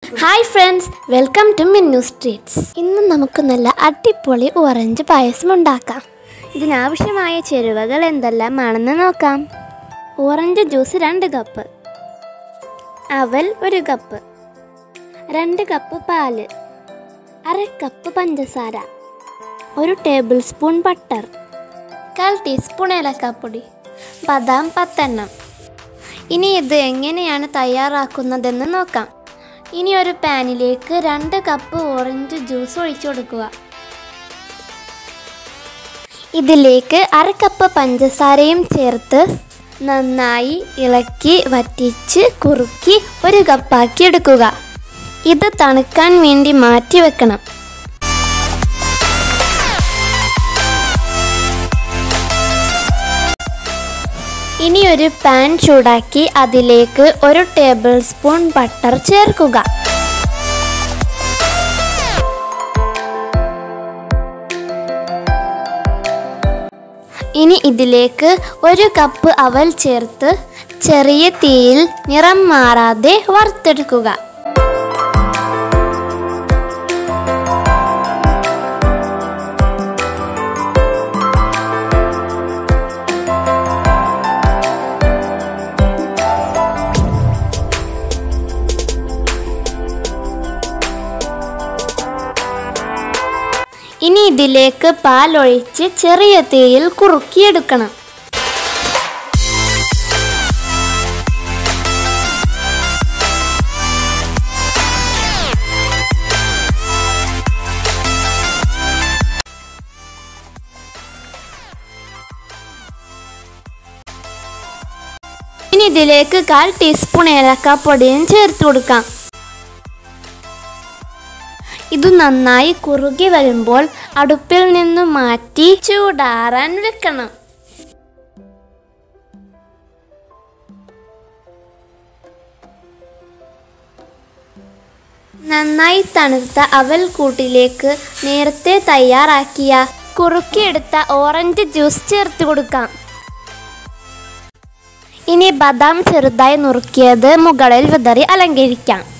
hi friends welcome to Minnu streets ഇന്ന് നമുക്ക് നല്ല അടിപൊളി ഓറഞ്ച് പായസം ഉണ്ടാക്കാം ഇതിനാവശ്യമായ ചേരുവകൾ എന്തെല്ലാമാണെന്ന് നോക്കാം ഓറഞ്ച് ജ്യൂസ് രണ്ട് കപ്പ് അവൽ ഒരു കപ്പ് രണ്ട് കപ്പ് പാല് അര കപ്പ് പഞ്ചസാര ഒരു ടേബിൾ സ്പൂൺ ബട്ടർ കാൽ ടീസ്പൂൺ ഏലക്കാപ്പൊടി ബദാം പത്തെണ്ണം ഇനി ഇത് എങ്ങനെയാണ് തയ്യാറാക്കുന്നതെന്ന് നോക്കാം ഇനി ഒരു പാനിലേക്ക് രണ്ട് കപ്പ് ഓറഞ്ച് ജ്യൂസ് ഒഴിച്ചു കൊടുക്കുക ഇതിലേക്ക് അര കപ്പ് പഞ്ചസാരയും ചേർത്ത് നന്നായി ഇളക്കി വറ്റിച്ച് കുറുക്കി ഒരു കപ്പാക്കി എടുക്കുക ഇത് തണുക്കാൻ വേണ്ടി മാറ്റി വെക്കണം ഇനി ഒരു പാൻ ചൂടാക്കി അതിലേക്ക് ഒരു ടേബിൾ സ്പൂൺ ബട്ടർ ചേർക്കുക ഇനി ഇതിലേക്ക് ഒരു കപ്പ് അവൽ ചേർത്ത് ചെറിയ തീയിൽ നിറം മാറാതെ വറുത്തെടുക്കുക ഇനി ഇതിലേക്ക് പാലൊഴിച്ച് ചെറിയ തീയിൽ കുറുക്കിയെടുക്കണം ഇനി ഇതിലേക്ക് കാൽ ടീസ്പൂൺ ഏലക്കാപ്പൊടിയും ചേർത്ത് കൊടുക്കാം ഇത് നന്നായി കുറുകി വരുമ്പോൾ അടുപ്പിൽ നിന്ന് മാറ്റി ചൂടാറാൻ വെക്കണം നന്നായി തണുത്ത അവൽ കൂട്ടിലേക്ക് നേരത്തെ തയ്യാറാക്കിയ കുറുക്കിയെടുത്ത ഓറഞ്ച് ജ്യൂസ് ചേർത്ത് കൊടുക്കാം ഇനി ബദാം ചെറുതായി നുറുക്കിയത് മുകളിൽ വിതറി അലങ്കരിക്കാം